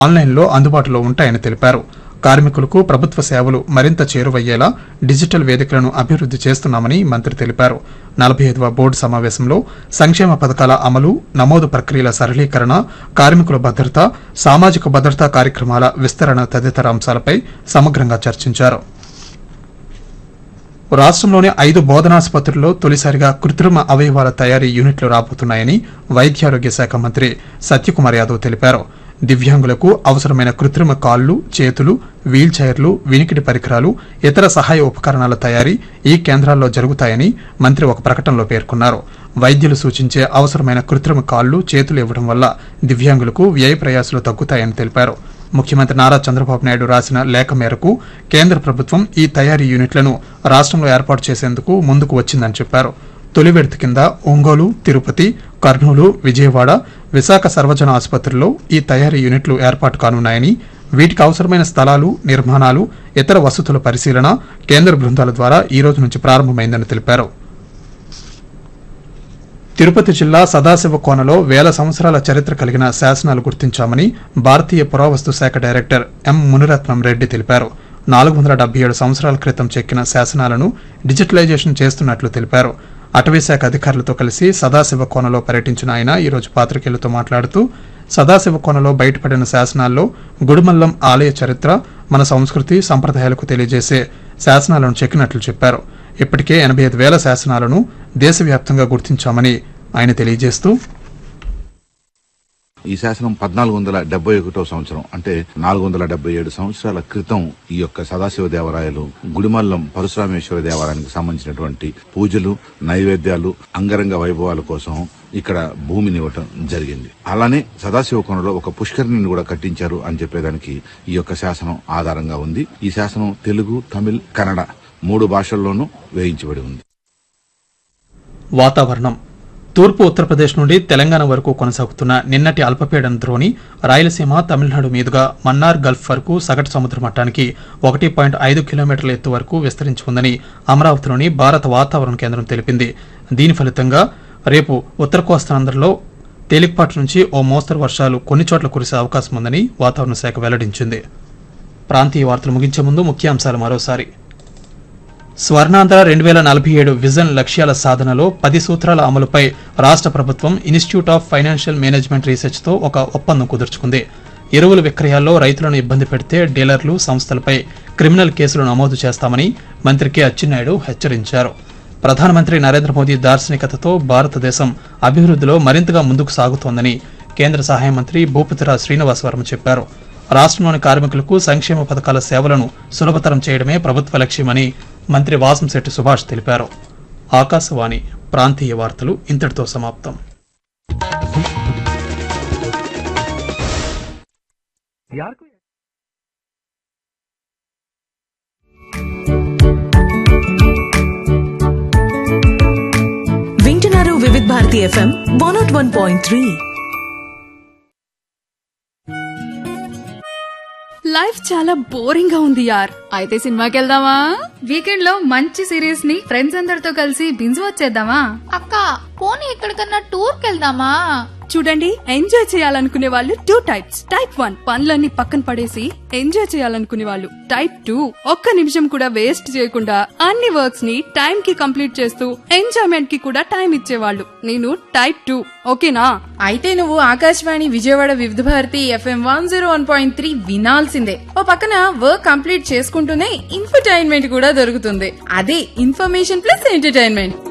ఆన్లైన్లో అందుబాటులో ఉంటాయని తెలిపారు కార్మికులకు ప్రభుత్వ సేవలు మరింత చేరువయ్యేలా డిజిటల్ వేదికలను అభివృద్ది చేస్తున్నామని మంత్రి తెలిపారు నలభై ఐదవ బోర్డు సమావేశంలో సంక్షేమ పథకాల అమలు నమోదు ప్రక్రియల సరళీకరణ కార్మికుల భద్రత సామాజిక భద్రతా కార్యక్రమాల విస్తరణ తదితర అంశాలపై సమగ్రంగా చర్చించారు రాష్ట్రంలోని ఐదు బోధనాసుపత్రుల్లో తొలిసారిగా కృత్రిమ అవయవాల తయారీ యూనిట్లు రాబోతున్నాయని వైద్యారోగ్య శాఖ మంత్రి సత్యకుమార్ యాదవ్ తెలిపారు దివ్యాంగులకు అవసరమైన కృత్రిమ కాళ్లు చేతులు వీల్ చైర్లు వినికిడి పరికరాలు ఇతర సహాయ ఉపకరణాల తయారీ ఈ కేంద్రాల్లో జరుగుతాయని మంత్రి ఒక ప్రకటనలో పేర్కొన్నారు వైద్యులు సూచించే అవసరమైన కృత్రిమ కాళ్లు చేతులు ఇవ్వడం వల్ల దివ్యాంగులకు వ్యయ ప్రయాసాలు తగ్గుతాయని తెలిపారు ముఖ్యమంత్రి నారా చంద్రబాబు నాయుడు రాసిన లేఖ మేరకు కేంద్ర ప్రభుత్వం ఈ తయారీ యూనిట్లను రాష్ట్రంలో ఏర్పాటు చేసేందుకు ముందుకు వచ్చిందని చెప్పారు తొలి విడత కింద ఒంగోలు తిరుపతి కర్నూలు విజయవాడ విశాఖ సర్వజన ఆసుపత్రుల్లో ఈ తయారీ యూనిట్లు ఏర్పాటు కానున్నాయని వీటికి అవసరమైన స్థలాలు నిర్మాణాలు ఇతర వసతుల పరిశీలన కేంద్ర బృందాల ద్వారా ఈ రోజు నుంచి ప్రారంభమైందని తెలిపారు తిరుపతి జిల్లా సదాశివ కోనలో వేల సంవత్సరాల చరిత్ర కలిగిన శాసనాలు గుర్తించామని భారతీయ పురావస్తు శాఖ డైరెక్టర్ ఎం మునిరత్నం రెడ్డి తెలిపారు నాలుగు వందల డెబ్బై ఏడు సంవత్సరాల క్రితం చెక్కిన శాసనాలను డిజిటలైజేషన్ చేస్తున్నట్లు తెలిపారు అటవీశాఖ అధికారులతో కలిసి సదాశివ కోనలో పర్యటించిన ఆయన ఈరోజు పాత్రికేయులతో మాట్లాడుతూ సదాశివ కోనలో బయటపడిన శాసనాల్లో గుడిమల్లం ఆలయ చరిత్ర మన సంస్కృతి సంప్రదాయాలకు తెలియజేసే శాసనాలను చెక్కినట్లు చెప్పారు ఇప్పటికే ఎనభై ఐదు వేల శాసనాలను దేశవ్యాప్తంగా గుర్తించామని ఆయన తెలియజేస్తూ ఈ శాసనం పద్నాలుగు వందల డెబ్బై ఒకటో సంవత్సరం అంటే నాలుగు వందల డెబ్బై ఏడు సంవత్సరాల క్రితం ఈ యొక్క సదాశివ దేవాలయాలు గుడిమల్లం పరశురామేశ్వర దేవాలయానికి సంబంధించినటువంటి పూజలు నైవేద్యాలు అంగరంగ వైభవాల కోసం ఇక్కడ భూమిని ఇవ్వటం జరిగింది అలానే సదాశివ కోనలో ఒక పుష్కరిణిని కూడా కట్టించారు అని చెప్పేదానికి ఈ యొక్క శాసనం ఆధారంగా ఉంది ఈ శాసనం తెలుగు తమిళ్ కన్నడ మూడు భాషల్లోనూ వేయించబడి ఉంది వాతావరణం తూర్పు ఉత్తరప్రదేశ్ నుండి తెలంగాణ వరకు కొనసాగుతున్న నిన్నటి అల్పపీడన ద్రోణి రాయలసీమ తమిళనాడు మీదుగా మన్నార్ గల్ఫ్ వరకు సగటు సముద్ర మట్టానికి ఒకటి పాయింట్ ఐదు కిలోమీటర్ల ఎత్తు వరకు విస్తరించి ఉందని అమరావతిలోని భారత వాతావరణ కేంద్రం తెలిపింది దీని ఫలితంగా రేపు ఉత్తర కోస్తాంధ్రలో తేలికపాటి నుంచి ఓ మోస్తరు వర్షాలు కొన్ని చోట్ల కురిసే అవకాశం ఉందని వాతావరణ శాఖ వెల్లడించింది ప్రాంతీయ వార్తలు ముగించే ముందు ముఖ్యాంశాలు మరోసారి స్వర్ణాంధ్ర రెండు వేల నలభై ఏడు విజన్ లక్ష్యాల సాధనలో పది సూత్రాల అమలుపై రాష్ట్ర ప్రభుత్వం ఇన్స్టిట్యూట్ ఆఫ్ ఫైనాన్షియల్ మేనేజ్మెంట్ రీసెర్చ్తో ఒక ఒప్పందం కుదుర్చుకుంది ఎరువుల విక్రయాల్లో రైతులను ఇబ్బంది పెడితే డీలర్లు సంస్థలపై క్రిమినల్ కేసులు నమోదు చేస్తామని మంత్రి కె అచ్చెన్నాయుడు హెచ్చరించారు ప్రధానమంత్రి నరేంద్ర మోదీ దార్శనికతతో భారతదేశం అభివృద్ధిలో మరింతగా ముందుకు సాగుతోందని కేంద్ర సహాయ మంత్రి భూపతిరా శ్రీనివాస్ వర్మ చెప్పారు రాష్ట్రంలోని కార్మికులకు సంక్షేమ పథకాల సేవలను సులభతరం చేయడమే ప్రభుత్వ లక్ష్యమని మంత్రి వాసంశెట్టి సుభాష్ తెలిపారు ఆకాశవాణి ప్రాంతీయ వార్తలు ఇంతటితో సమాప్తం వింటున్నారు Vividh Bharati FM one nought one point three life చాలా బోరింగ్ గా ఉంది యార్ అయితే సినిమాకి వెళ్దామా వీకెండ్ లో మంచి సిరీస్ ని ఫ్రెండ్స్ అందరితో కలిసి బింజ్ వచ్చేద్దామా అక్క పోనీ ఎక్కడికన్నా టూర్ కెళ్దామా చూడండి ఎంజాయ్ చేయాలనుకునే వాళ్ళు టూ టైప్స్ టైప్ వన్ పనులన్నీ పక్కన పడేసి ఎంజాయ్ చేయాలనుకునే వాళ్ళు టైప్ టూ ఒక్క నిమిషం కూడా వేస్ట్ చేయకుండా అన్ని వర్క్స్ ని టైం కి కంప్లీట్ చేస్తూ ఎంజాయ్మెంట్ కి కూడా టైం ఇచ్చేవాళ్ళు నేను టైప్ టూ ఓకేనా అయితే నువ్వు Akashvani Vijayawada Vividh Bharati FM one zero one point three వినాల్సిందే ఓ పక్కన వర్క్ కంప్లీట్ చేసుకుంటూనే ఇన్ఫర్టైన్మెంట్ కూడా దొరుకుతుంది అదే ఇన్ఫర్మేషన్ ప్లస్ ఎంటర్టైన్మెంట్